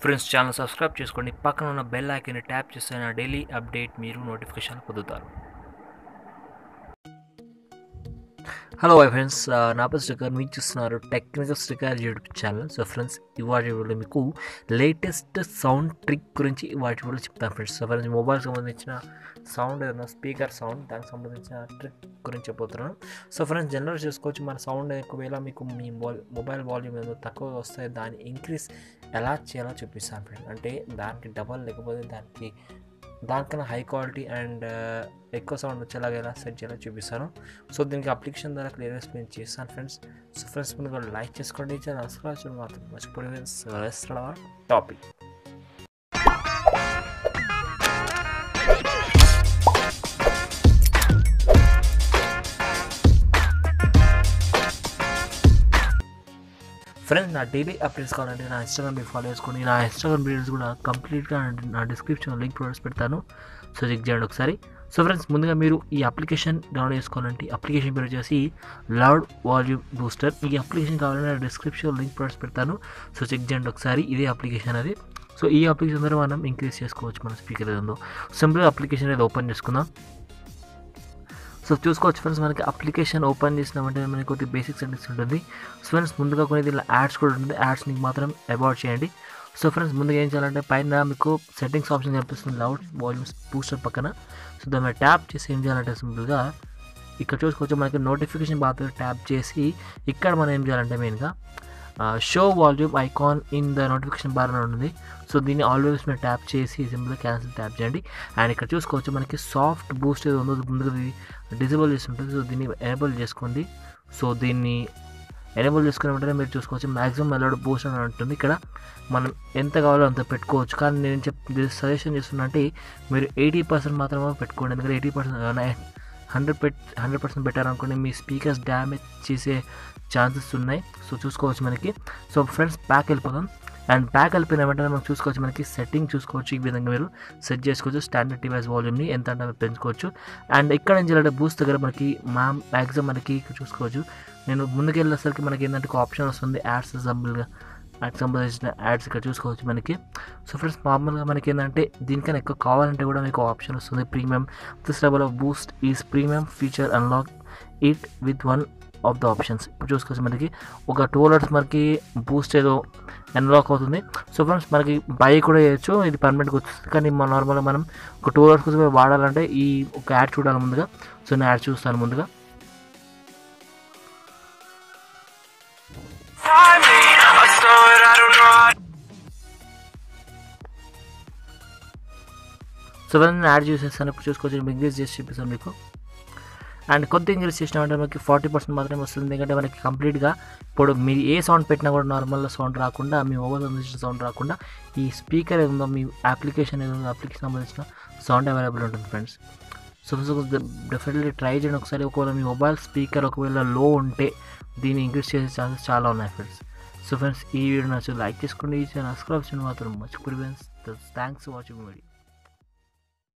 friends channel subscribe చేసుకోండి పక్కన ఉన్న బెల్ ఐకాన్ని ట్యాప్ చేస్తే నా డైలీ అప్డేట్ మీరు నోటిఫికేషన్ పొందుతారు హలో మై ఫ్రెండ్స్ నా పేరు స్టిక్కర్ మీరు చూస్తున్నారు technical sticker YouTube channel so friends ఇవాటి వీడియోలో మీకు లేటెస్ట్ సౌండ్ ట్రిక్ గురించి ఇవాటి వీడియోలో చెప్తాను ఫ్రెండ్స్ సో ఫ్రెండ్స్ మొబైల్ సంబంధించిన సౌండ్ ఏదైనా స్పీకర్ సౌండ్ దానికి సంబంధించిన ట్రిక్ గురించి చెప్పబోతున్నాను సో ఫ్రెండ్స్ జనరల్ చేసుకోవచ్చు మన సౌండ్ ఒకవేళ మీకు మీ మొబైల్ వాల్యూమ్ ఏదో తక్కువ వస్తే దాన్ని ఇంక్రీజ్ ఎలా చేయాలో చూపిస్తాను ఫ్రెండ్ అంటే దానికి డబల్ లేకపోతే దానికి దానికన్నా హై క్వాలిటీ అండ్ ఎక్కువ సౌండ్ వచ్చేలాగా ఎలా సెట్ చేయాలో చూపిస్తాను సో దీనికి అప్లికేషన్ ద్వారా క్లియర్ ఎక్స్ప్లెయిన్ చేస్తాను ఫ్రెండ్స్ సో ఫ్రెండ్స్ ముందుగా లైక్ చేసుకోండి ఛానల్ సబ్స్క్రైబ్ చేయడం మాత్రం మర్చిపోయి టాపిక్ ఫ్రెండ్స్ నా డైలీ అప్డేట్స్ కావాలంటే నా ఇన్స్టాగ్రామ్ మీరు ఫాలో చేసుకోండి నా ఇన్స్టాగ్రామ్ వీడియోస్ కూడా కంప్లీట్గా నా డిస్క్రిప్షన్ లింక్ ప్రొవైడ్స్ పెడతాను సో చెక్ చేయండి ఒకసారి సో ఫ్రెండ్స్ ముందుగా మీరు ఈ అప్లికేషన్ డౌన్లోడ్ చేసుకోవాలంటే అప్లికేషన్ పేరు వచ్చేసి లౌడ్ వాల్యూమ్ బూస్టర్ ఈ అప్లికేషన్ కావాలంటే నా డిస్క్రిప్షన్ లింక్ ప్రొవైడ్స్ పెడతాను సో చెక్ చేయండి ఒకసారి ఇదే అప్లికేషన్ అది సో ఈ అప్లికేషన్ ద్వారా మనం ఇంక్రీజ్ చేసుకోవచ్చు మన స్పీకర్ ఏదో సింపుల్గా అప్లికేషన్ అనేది ఓపెన్ చేసుకుందాం సో చూసుకోవచ్చు ఫ్రెండ్స్ మనకి అప్లికేషన్ ఓపెన్ చేసినామంటే మనకి కొద్ది బేసిక్ సెట్టింగ్స్ ఉంటుంది సో ఫ్రెండ్స్ ముందుగా కొన్ని దీనిలో యాడ్స్ కూడా ఉంటుంది యాడ్స్ని మాత్రం అవాయిడ్ చేయండి సో ఫ్రెండ్స్ ముందుగా ఏం చేయాలంటే పైన మీకు సెట్టింగ్స్ ఆప్షన్ కనిపిస్తుంది లౌడ్ వాల్యూమ్స్ బూస్టర్ పక్కన సో దాన్ని ట్యాప్ చేసి ఏం చేయాలంటే సింపుల్గా ఇక్కడ చూసుకోవచ్చు మనకి నోటిఫికేషన్ బాగా ట్యాప్ చేసి ఇక్కడ మనం ఏం చేయాలంటే మెయిన్గా show volume icon in the notification bar అని ఉంటుంది సో దీన్ని ఆల్వేస్ మీరు ట్యాప్ చేసి సింపుల్గా క్యాన్సిల్ ట్యాప్ చేయండి అండ్ ఇక్కడ చూసుకోవచ్చు మనకి సాఫ్ట్ బూస్ట్ ఏదో ఉందో ముందుగా డిజేబుల్ చేసి ఉంటుంది సో దీన్ని ఎనేబుల్ చేసుకోండి సో దీన్ని ఎనేబుల్ చేసుకునే వెంటనే మీరు చూసుకోవచ్చు మ్యాక్సిమం అలౌడ్ బూస్ట్ అని ఉంటుంది ఇక్కడ మనం ఎంత కావాలో అంత పెట్టుకోవచ్చు కానీ నేను చెప్ సజెషన్ చేస్తున్నా అంటే మీరు ఎయిటీ పర్సెంట్ మాత్రమే పెట్టుకోండి ఎందుకంటే ఎయిటీ పర్సెంట్ హండ్రెడ్ పెట్ హండ్రెడ్ పర్సెంట్ పెట్టారనుకోండి మీ స్పీకర్స్ డ్యామేజ్ చేసే ఛాన్సెస్ ఉన్నాయి సో చూసుకోవచ్చు మనకి సో ఫ్రెండ్స్ ప్యాక్ వెళ్ళిపోతాం అండ్ ప్యాక్ వెళ్ళిపోయిన వెంటనే మనం చూసుకోవచ్చు మనకి సెట్టింగ్ చూసుకోవచ్చు ఈ విధంగా మీరు సెట్ చేసుకోవచ్చు స్టాండర్డ్ డివైస్ వాల్యూమ్ని ఎంత అంటే పెంచుకోవచ్చు అండ్ ఇక్కడ నుంచి చేయాలంటే బూస్ట్ దగ్గర మనకి మా మ్యాక్సిమం మనకి చూసుకోవచ్చు నేను ముందుకు వెళ్ళేసరికి మనకి ఏంటంటే ఒక ఆప్షన్ వస్తుంది యాడ్స్ ఎగ్జాంపుల్గా యాడ్కి సంబంధించిన యాడ్స్ ఇక్కడ చూసుకోవచ్చు మనకి సో ఫ్రెండ్స్ మామూలుగా మనకి ఏంటంటే దీనికన్నా ఎక్కువ కావాలంటే కూడా మీకు ఆప్షన్ వస్తుంది premium this level of boost is premium feature unlock it with one of the options ఇప్పుడు చూసుకోవచ్చు మనకి ఒక టూ అవర్స్ మనకి బూస్ట్ ఏదో అన్లాక్ అవుతుంది సో ఫ్రెండ్స్ మనకి బై కూడా చేయొచ్చు ఇది పర్మనెంట్గా వస్తుంది కానీ మన నార్మల్గా మనం ఒక టూ అవర్స్ కోసం వాడాలంటే ఈ ఒక యాడ్ చూడాలి ముందుగా సో నేను యాడ్ చూస్తాను ముందుగా సో నేను యాడ్ చేసేస్తాను ఇప్పుడు చూసుకోవచ్చు ఇంక్రీజ్ చేసి చూపిస్తాను మీకు అండ్ కొద్ది ఇంక్రీజ్ చేసినామంటే మనకి ఫార్టీ పర్సెంట్ మాత్రమే వస్తుంది ఎందుకంటే మనకి కంప్లీట్గా ఇప్పుడు మీరు ఏ సౌండ్ పెట్టినా కూడా నార్మల్ సౌండ్ రాకుండా మీ మొబైల్ సంబంధించిన సౌండ్ రాకుండా ఈ స్పీకర్ ఏదో మీ అప్లికేషన్ ఏదో అప్లికేషన్ సంబంధించిన సౌండ్ అవైలబుల్ ఉంటుంది ఫ్రెండ్స్ సో డెఫినెట్లీ ట్రై చేయండి ఒకసారి ఒకవేళ మీ మొబైల్ స్పీకర్ ఒకవేళ లో ఉంటే దీన్ని ఇంక్రీజ్ చేసే ఛాన్సెస్ చాలా ఉన్నాయి ఫ్రెండ్స్ సో ఫ్రెండ్స్ ఈ వీడియో నచ్చు లైక్ చేసుకోండి సబ్స్క్రైబ్ చేయడం మాత్రం మర్చిపోయి friends thanks for watching video